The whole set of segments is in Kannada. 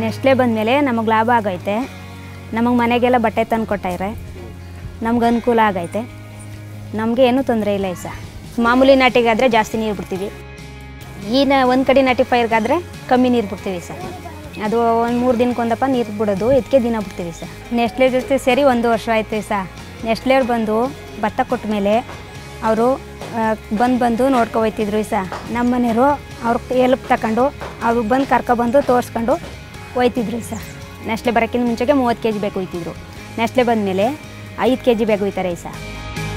ನೆಸ್ಲೆ ಬಂದಮೇಲೆ ನಮಗೆ ಲಾಭ ಆಗೈತೆ ನಮಗೆ ಮನೆಗೆಲ್ಲ ಬಟ್ಟೆ ತಂದು ಕೊಟ್ಟವ್ರೆ ನಮ್ಗೆ ಅನುಕೂಲ ಆಗೈತೆ ನಮಗೆ ಏನೂ ತೊಂದರೆ ಇಲ್ಲ ಈ ಸಹ ಮಾಮೂಲಿ ನಾಟಿಗಾದರೆ ಜಾಸ್ತಿ ನೀರು ಬಿಡ್ತೀವಿ ಈ ನ ಒಂದು ಕಡೆ ನಾಟಿ ಪೈರ್ಗಾದರೆ ಕಮ್ಮಿ ನೀರು ಬಿಡ್ತೀವಿ ಸರ್ ಅದು ಒಂದು ಮೂರು ದಿನಕ್ಕೊಂದಪ್ಪ ನೀರು ಬಿಡೋದು ಇದಕ್ಕೆ ದಿನ ಬಿಡ್ತೀವಿ ಸರ್ ನೆಸ್ಲೆ ಜೊತೆ ಸೇರಿ ಒಂದು ವರ್ಷ ಆಯ್ತು ಸರ್ ನೆಸ್ಲೆಯವ್ರು ಬಂದು ಭತ್ತ ಕೊಟ್ಟ ಮೇಲೆ ಅವರು ಬಂದು ಬಂದು ನೋಡ್ಕೊ ಹೋಯ್ತಿದ್ರು ಸಹ ನಮ್ಮ ಮನೆಯವರು ಅವ್ರ ಎಲ್ಪ್ ತಗೊಂಡು ಅವ್ರು ಬಂದು ಕರ್ಕೊಬಂದು ತೋರಿಸ್ಕೊಂಡು ಹೋಯ್ತಿದ್ರು ಸರ್ ನೆಸ್ಲೆ ಬರೋಕ್ಕಿಂತ ಮುಂಚೆಗೆ ಮೂವತ್ತು ಕೆ ಜಿ ಬೇಕು ಹೋಯ್ತಿದ್ರು ನೆಸ್ಲೆ ಬಂದಮೇಲೆ ಐದು ಕೆ ಜಿ ಬೇಕು ಹೋಯ್ತಾರೆ ಈ ಸರ್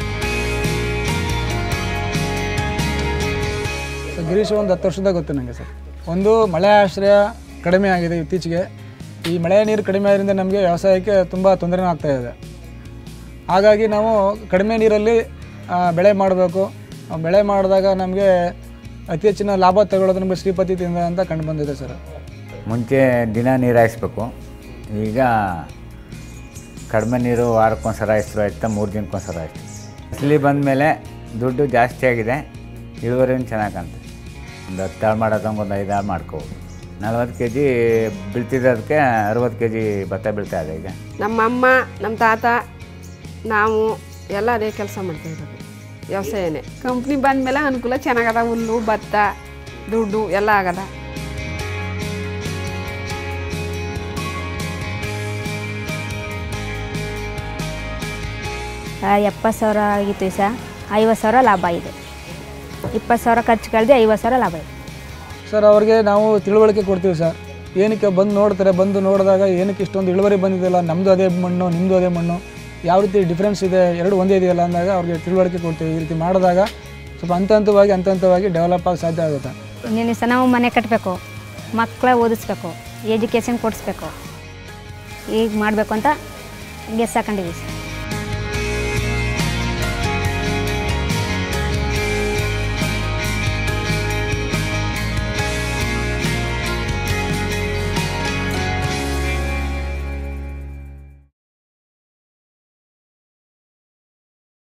ಸೊ ಗಿರೀಶ್ ಒಂದು ಹತ್ತು ವರ್ಷದ ಗೊತ್ತು ನನಗೆ ಸರ್ ಒಂದು ಮಳೆ ಆಶ್ರಯ ಕಡಿಮೆ ಆಗಿದೆ ಇತ್ತೀಚೆಗೆ ಈ ಮಳೆ ನೀರು ಕಡಿಮೆ ಆದ್ರಿಂದ ನಮಗೆ ವ್ಯವಸಾಯಕ್ಕೆ ತುಂಬ ತೊಂದರೆನೂ ಆಗ್ತಾ ಇದೆ ಹಾಗಾಗಿ ನಾವು ಕಡಿಮೆ ನೀರಲ್ಲಿ ಆ, ಬೆಳೆ ಮಾಡಬೇಕು ಆ, ಬೆಳೆ ಮಾಡಿದಾಗ ನಮಗೆ ಅತಿ ಹೆಚ್ಚಿನ ಲಾಭ ತಗೊಳ್ಳೋದು ನಮಗೆ ಶ್ರೀಪತಿ ತಿಂದ ಅಂತ ಕಂಡು ಬಂದಿದೆ ಸರ್ ಮುಂಚೆ ದಿನ ನೀರು ಹಾಯಿಸ್ಬೇಕು ಈಗ ಕಡಿಮೆ ನೀರು ವಾರಕ್ಕೊಂದ್ಸಲ ಹಾಯಿಸ್ರು ಆಯ್ತಾ ಮೂರು ದಿನಕ್ಕೊಂದ್ಸಲ ಆಯ್ತು ಇಲ್ಲಿ ಬಂದಮೇಲೆ ದುಡ್ಡು ಜಾಸ್ತಿ ಆಗಿದೆ ಇಳುವರಿನೂ ಚೆನ್ನಾಗಿ ಕಾಣ್ತದೆ ಒಂದು ಹತ್ತು ಆಳು ಮಾಡೋದಂಗೆ ಒಂದು ಐದು ಆಳು ಮಾಡ್ಕೋಬೋದು ನಲ್ವತ್ತು ಕೆ ಜಿ ಬೀಳ್ತಿದ್ದದಕ್ಕೆ ಅರುವತ್ತು ಕೆ ಜಿ ಭತ್ತ ಬೀಳ್ತಾ ಇದೆ ಈಗ ನಮ್ಮ ಅಮ್ಮ ನಮ್ಮ ತಾತ ನಾವು ಎಲ್ಲ ಅದೇ ಕೆಲಸ ಮಾಡ್ತಾ ಇರೋದು ವ್ಯವಸಾಯನೇ ಕಂಪ್ನಿ ಬಂದಮೇಲೆ ಅನುಕೂಲ ಚೆನ್ನಾಗದ ಹುಲ್ಲು ಭತ್ತ ದುಡ್ಡು ಎಲ್ಲ ಆಗದ ಎಪ್ಪತ್ತು ಸಾವಿರ ಆಗಿತ್ತು ಈ ಸಹ ಐವತ್ತು ಸಾವಿರ ಲಾಭ ಇದೆ ಇಪ್ಪತ್ತು ಸಾವಿರ ಖರ್ಚು ಕಳೆದು ಐವತ್ತು ಸಾವಿರ ಲಾಭ ಇದೆ ಸರ್ ಅವ್ರಿಗೆ ನಾವು ತಿಳುವಳಿಕೆ ಕೊಡ್ತೀವಿ ಸರ್ ಏನಕ್ಕೆ ಬಂದು ನೋಡ್ತಾರೆ ಬಂದು ನೋಡಿದಾಗ ಏನಕ್ಕೆ ಇಷ್ಟೊಂದು ಇಳುವರಿ ಬಂದಿದೆಯಲ್ಲ ನಮ್ಮದು ಅದೇ ಮಣ್ಣು ನಿಮ್ಮದು ಅದೇ ಮಣ್ಣು ಯಾವ ರೀತಿ ಡಿಫ್ರೆನ್ಸ್ ಇದೆ ಎರಡು ಒಂದೇ ಇದೆಯಲ್ಲ ಅಂದಾಗ ಅವ್ರಿಗೆ ತಿಳುವಳಿಕೆ ಕೊಡ್ತೀವಿ ಈ ರೀತಿ ಮಾಡಿದಾಗ ಸ್ವಲ್ಪ ಹಂತ ಹಂತವಾಗಿ ಹಂತ ಹಂತವಾಗಿ ಡೆವಲಪ್ ಆಗಿ ಸಾಧ್ಯ ಆಗುತ್ತೆ ಇನ್ನೇನು ಸಹ ನಾವು ಮನೆ ಕಟ್ಟಬೇಕು ಮಕ್ಕಳ ಓದಿಸ್ಬೇಕು ಎಜುಕೇಷನ್ ಕೊಡಿಸ್ಬೇಕು ಈಗ ಮಾಡಬೇಕು ಅಂತ ಗೆಸ್ ಹಾಕೊಂಡಿದ್ದೀವಿ ಸರ್